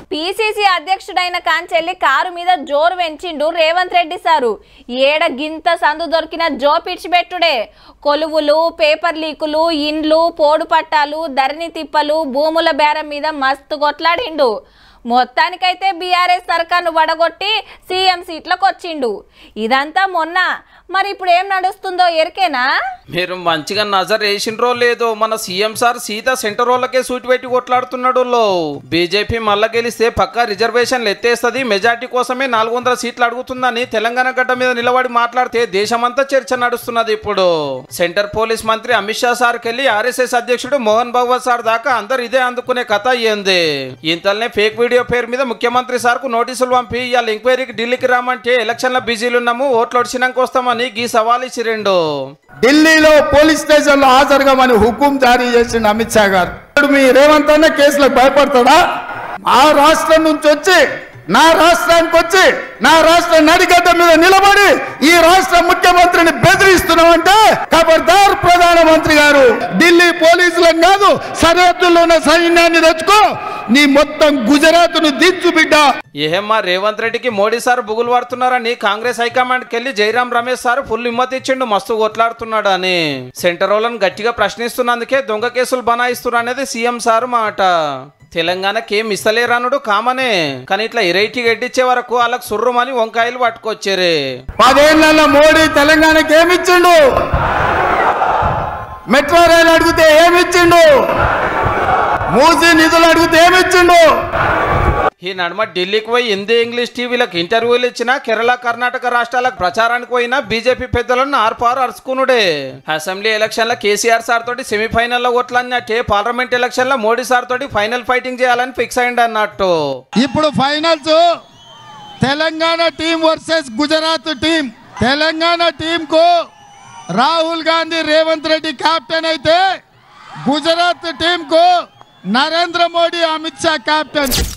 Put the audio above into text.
PCC అధ్యక్షుడైన కాంచెల్లి car మీద జోరు పెంచిండు Revanth Reddy sir ఏడ గింత సందు దొరికిన జో పిడిచిపెట్టుడే కొలువులు పేపర్ లీకులు ఇండ్లు పోడు పట్టాలు ధరణి తిప్పలు భూముల బేరం మీద మస్తు కొట్లాడిండు మొత్తానికైతే బీఆర్ఎస్ సర్కార్ను వడగొట్టి సీఎం సీట్లకు వచ్చిండు ఇదంతా మొన్న మరి ఇప్పుడు ఏం నడుస్తుందో ఎరికేనా మీరు మంచిగా నజర్ వేసిండ్రో లేదో మన సీఎం సార్ సీత సెంటర్ వాళ్ళకే సూటి పెట్టి కొట్లాడుతున్నాడు లో బీజేపీ మళ్ళా గెలిస్తే పక్కా రిజర్వేషన్లు ఎత్తేస్తుంది మెజార్టీ కోసమే నాలుగు వందల సీట్లు అడుగుతుందని తెలంగాణ గడ్డ మీద నిలబడి మాట్లాడితే దేశమంతా చర్చ నడుస్తున్నది ఇప్పుడు సెంటర్ పోలీస్ మంత్రి అమిత్ షా సార్కి వెళ్ళి ఆర్ఎస్ఎస్ అధ్యక్షుడు మోహన్ భగవత్ సార్ దాకా అందరు ఇదే అందుకునే కథ అయ్యింది ఇంతలోనే ఫేక్ వీడియో పేరు మీద ముఖ్యమంత్రి సార్ కు నోటీసులు పంపి ఇవాళ ఎంక్వైరీకి ఢిల్లీకి రామంటే ఎలక్షన్ల బిజీలు ఉన్నాము ఓట్లు వచ్చినాక వస్తామని గీ సవాల్ ఇచ్చిరిండు ఢిల్లీలో పోలీస్ స్టేషన్ లో హాజరుగామని హుకుం జారీ చేసిండు అమిత్ షా గారు ఇప్పుడు మీ రేవంత్ అన్న కేసులకు భయపడతాడా ఆ రాష్ట్రం నుంచి వచ్చి నా రాష్ట్రానికి వచ్చి నా రాష్ట్ర నడిగడ్డ మీద నిలబడి ఈ రాష్ట్ర ముఖ్యమంత్రిని బెదిరిస్తున్నామంటే ఖబర్దార్ ప్రధానమంత్రి గారు ఢిల్లీ పోలీసులను కాదు సరిహద్దుల్లో ఉన్న సైన్యాన్ని తెచ్చుకో నీ మొత్తం గుజరాత్ను దించు బిడ్డ ఏహమ్మా రేవంత్ రెడ్డికి మోడీ సార్ బుగులు పడుతున్నారని కాంగ్రెస్ హైకమాండ్కి వెళ్ళి జైరాం రమేష్ సార్ ఫుల్ హిమ్మత్ ఇచ్చిండు మస్తు కొట్లాడుతున్నాడు అని సెంటర్ వాళ్ళని గట్టిగా ప్రశ్నిస్తున్నందుకే దొంగ కేసులు బనాయిస్తున్నారు అనేది సీఎం సార్ మాట తెలంగాణకి ఏం ఇస్తలేరనుడు కామనే కానీ ఇట్లా ఇరైటీ గడ్డిచ్చే వరకు వాళ్ళకి సుర్రుమని వంకాయలు పట్టుకొచ్చారే పదేళ్లలో మోడీ తెలంగాణకి ఏమిచ్చిండు మెట్రో రైలు అడిగితే ఏమిచ్చిండు మూసీ నిధులు అడిగితే ఏమిచ్చిండు ఈ నడుమ ఢిల్లీకి పోయి హిందీ ఇంగ్లీష్ టీవీలకు ఇంటర్వ్యూలు ఇచ్చిన కేరళ కర్ణాటక రాష్ట్రాలకు ప్రచారానికి పోయిన బీజేపీ పెద్దలను ఆర్పారు అరుచుకునుడే అసెంబ్లీ ఎలక్షన్ల కేసీఆర్ సార్ తోటి సెమీఫైనల్లో కొట్లన్నట్టే పార్లమెంట్ ఎలక్షన్ల మోడీ సార్ తోటి ఫైనల్ ఫైటింగ్ చేయాలని ఫిక్స్ అయింది అన్నట్టు ఇప్పుడు finals Telangana team versus Gujarat team Telangana team కు రాహుల్ గాంధీ రేవంత్ రెడ్డి కెప్టెన్ అయితే గుజరాత్ టీం కు నరేంద్ర మోడీ అమిత్ షా కెప్టెన్